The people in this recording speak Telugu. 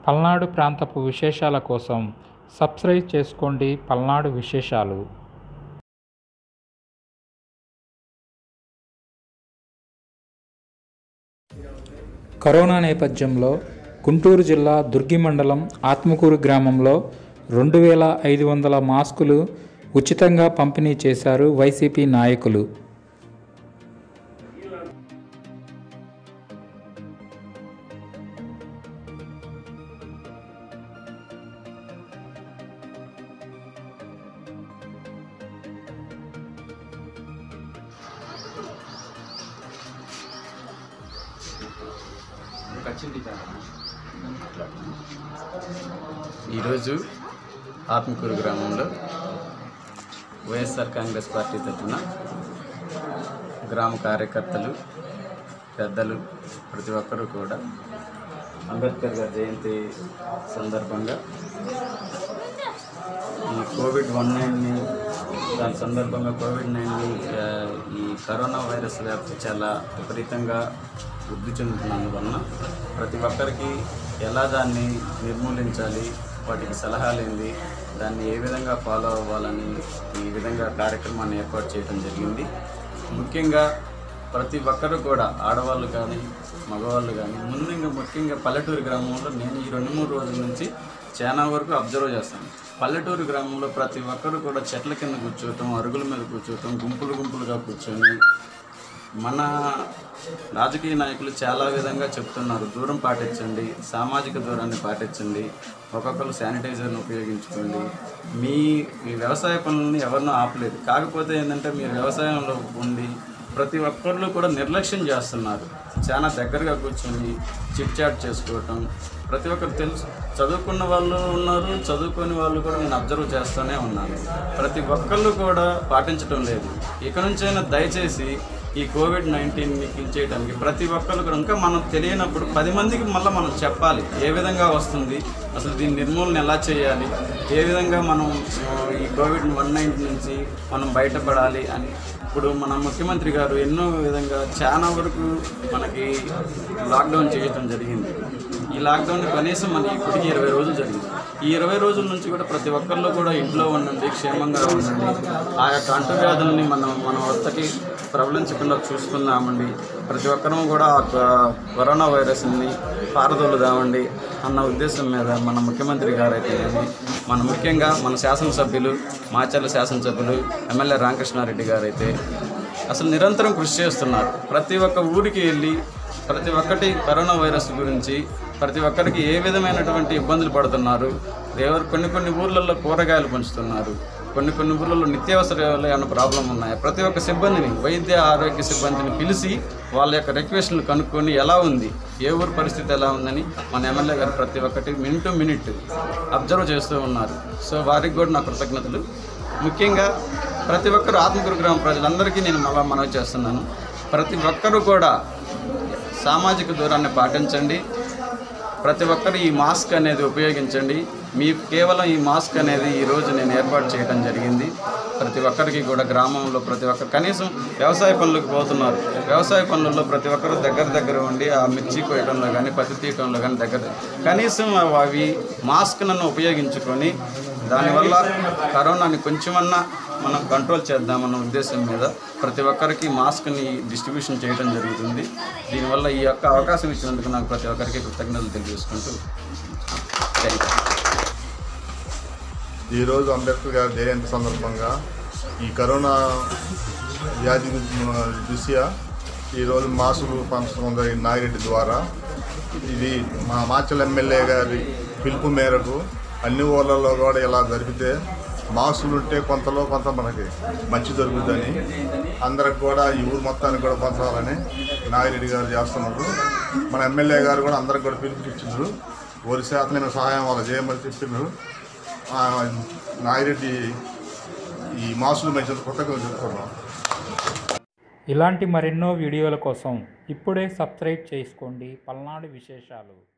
పల్నాడు ప్రాంతపు విశేషాల కోసం సబ్స్క్రైబ్ చేసుకోండి పల్నాడు విశేషాలు కరోనా నేపథ్యంలో గుంటూరు జిల్లా దుర్గి మండలం ఆత్మకూరు గ్రామంలో రెండు వేల ఐదు వందల మాస్కులు ఉచితంగా పంపిణీ చేశారు వైసీపీ నాయకులు ఈరోజు ఆత్మకూరు గ్రామంలో వైఎస్ఆర్ కాంగ్రెస్ పార్టీ తరఫున గ్రామ కార్యకర్తలు పెద్దలు ప్రతి ఒక్కరూ కూడా అంబేద్కర్ గారి జయంతి సందర్భంగా ఈ కోవిడ్ వన్ నైన్ని దాని సందర్భంగా కోవిడ్ నైన్ని ఈ కరోనా వైరస్ వ్యాప్తి చాలా విపరీతంగా వృద్ధి చెందుతున్నందువలన ప్రతి ఒక్కరికి ఎలా దాన్ని నిర్మూలించాలి వాటికి సలహాలు ఏంది దాన్ని ఏ విధంగా ఫాలో అవ్వాలని ఈ విధంగా కార్యక్రమాన్ని ఏర్పాటు చేయడం జరిగింది ముఖ్యంగా ప్రతి ఒక్కరు కూడా ఆడవాళ్ళు కానీ మగవాళ్ళు కానీ ముందుగా ముఖ్యంగా పల్లెటూరు గ్రామంలో నేను ఈ రెండు మూడు రోజుల నుంచి చాలా వరకు అబ్జర్వ్ చేస్తాను పల్లెటూరు గ్రామంలో ప్రతి ఒక్కరు కూడా చెట్ల కింద కూర్చోవటం అరుగుల మీద కూర్చోవటం గుంపులు గుంపులుగా కూర్చొని మన రాజకీయ నాయకులు చాలా విధంగా చెప్తున్నారు దూరం పాటించండి సామాజిక దూరాన్ని పాటించండి ఒక్కొక్కరు శానిటైజర్ని ఉపయోగించుకోండి మీ మీ వ్యవసాయ పనులని ఎవరినూ ఆపలేదు కాకపోతే ఏంటంటే మీరు వ్యవసాయంలో ఉండి ప్రతి ఒక్కళ్ళు కూడా నిర్లక్ష్యం చేస్తున్నారు చాలా దగ్గరగా కూర్చొని చిట్ చాట్ చేసుకోవటం ప్రతి ఒక్కరు తెలుసు చదువుకున్న వాళ్ళు ఉన్నారు చదువుకొని వాళ్ళు కూడా నేను అబ్జర్వ్ చేస్తూనే ఉన్నాను ప్రతి ఒక్కళ్ళు కూడా పాటించడం లేదు ఇక నుంచైనా దయచేసి ఈ కోవిడ్ నైన్టీన్ని కిల్ చేయడానికి ప్రతి ఒక్కరు కూడా ఇంకా మనం తెలియనప్పుడు పది మందికి మళ్ళీ మనం చెప్పాలి ఏ విధంగా వస్తుంది అసలు దీని నిర్మూలన ఎలా చేయాలి ఏ విధంగా మనం ఆ, ఈ కోవిడ్ వన్ నైన్టీన్ నుంచి మనం బయటపడాలి అని ఇప్పుడు మన ముఖ్యమంత్రి గారు ఎన్నో విధంగా చాలా వరకు మనకి లాక్డౌన్ చేయడం జరిగింది ఈ లాక్డౌన్ కనీసం మనకి ఇప్పటికి ఇరవై రోజులు జరిగింది ఈ ఇరవై రోజుల నుంచి కూడా ప్రతి ఒక్కరిలో కూడా ఇంట్లో ఉండండి క్షేమంగా ఉండండి ఆ యొక్క అంటువ్యాధులని మనం మన వద్దకి ప్రబలించకుండా చూసుకుందామండి ప్రతి ఒక్కరూ కూడా ఆ క- కరోనా వైరస్ని పారదోలుదామండి అన్న ఉద్దేశం మీద మన ముఖ్యమంత్రి గారు అయితే మన ముఖ్యంగా మన శాసనసభ్యులు మాచర్ల శాసనసభ్యులు ఎమ్మెల్యే రామకృష్ణారెడ్డి గారు అయితే అసలు నిరంతరం కృషి చేస్తున్నారు ప్రతి ఒక్క ఊరికి వెళ్ళి ప్రతి ఒక్కటి కరోనా వైరస్ గురించి ప్రతి ఒక్కరికి ఏ విధమైనటువంటి ఇబ్బందులు పడుతున్నారు ఎవరు కొన్ని కొన్ని ఊర్లలో కూరగాయలు పంచుతున్నారు కొన్ని కొన్ని ఊర్లలో నిత్యావసరాలు ఏమైనా ప్రాబ్లం ఉన్నాయి ప్రతి ఒక్క సిబ్బందిని వైద్య ఆరోగ్య సిబ్బందిని పిలిచి వాళ్ళ యొక్క రిక్వెస్ట్లు కనుక్కొని ఎలా ఉంది ఏ ఊరు పరిస్థితి ఎలా ఉందని మన ఎమ్మెల్యే గారు ప్రతి ఒక్కటి మినిట్ టు మినిట్ అబ్జర్వ్ చేస్తూ ఉన్నారు సో వారికి కూడా నా కృతజ్ఞతలు ముఖ్యంగా ప్రతి ఒక్కరు ఆత్మకూరు గ్రామ ప్రజలందరికీ నేను మళ్ళా మనవి చేస్తున్నాను ప్రతి ఒక్కరూ కూడా సామాజిక దూరాన్ని పాటించండి ప్రతి ఒక్కరు ఈ మాస్క్ అనేది ఉపయోగించండి మీ కేవలం ఈ మాస్క్ అనేది ఈరోజు నేను ఏర్పాటు చేయడం జరిగింది ప్రతి ఒక్కరికి కూడా గ్రామంలో ప్రతి ఒక్కరు కనీసం వ్యవసాయ పనులకు పోతున్నారు వ్యవసాయ పనులలో ప్రతి ఒక్కరు దగ్గర దగ్గర ఉండి ఆ మిర్చి కోయడంలో కానీ పత్తి తీయటంలో కానీ దగ్గర కనీసం అవి మాస్క్ నన్ను ఉపయోగించుకొని దానివల్ల కరోనాని కొంచెమన్నా మనం కంట్రోల్ చేద్దామన్న ఉద్దేశం మీద ప్రతి ఒక్కరికి మాస్క్ని డిస్ట్రిబ్యూషన్ చేయడం జరుగుతుంది దీనివల్ల ఈ యొక్క అవకాశం ఇచ్చినందుకు నాకు ప్రతి ఒక్కరికి కృతజ్ఞతలు తెలియజేసుకుంటూ థ్యాంక్ యూ ఈరోజు అంబేద్కర్ గారి జయంతి సందర్భంగా ఈ కరోనా వ్యాధి దృష్ట్యా ఈరోజు మాసులు పంచడం జరిగింది నాగిరెడ్డి ద్వారా ఇది మా మాచల్ ఎమ్మెల్యే గారి పిలుపు మేరకు అన్ని ఊర్లలో కూడా ఇలా జరిపితే మాస్కులు ఉంటే కొంతలో కొంత మనకి మంచి జరుగుతుందని అందరికి కూడా ఈ ఊరు మొత్తానికి కూడా పంచాలని నాగిరెడ్డి గారు చేస్తున్నారు మన ఎమ్మెల్యే గారు కూడా అందరికి కూడా పిలుపునిచ్చిండ్రు ఒక శాతం సహాయం వాళ్ళు చేయమని చెప్పిండ్రు ఆ, నాగిరెడ్డి ఈ మాసులు మంచి కొత్తగా చెప్తున్నాం ఇలాంటి మరెన్నో వీడియోల కోసం ఇప్పుడే సబ్స్క్రైబ్ చేసుకోండి పల్నాడు విశేషాలు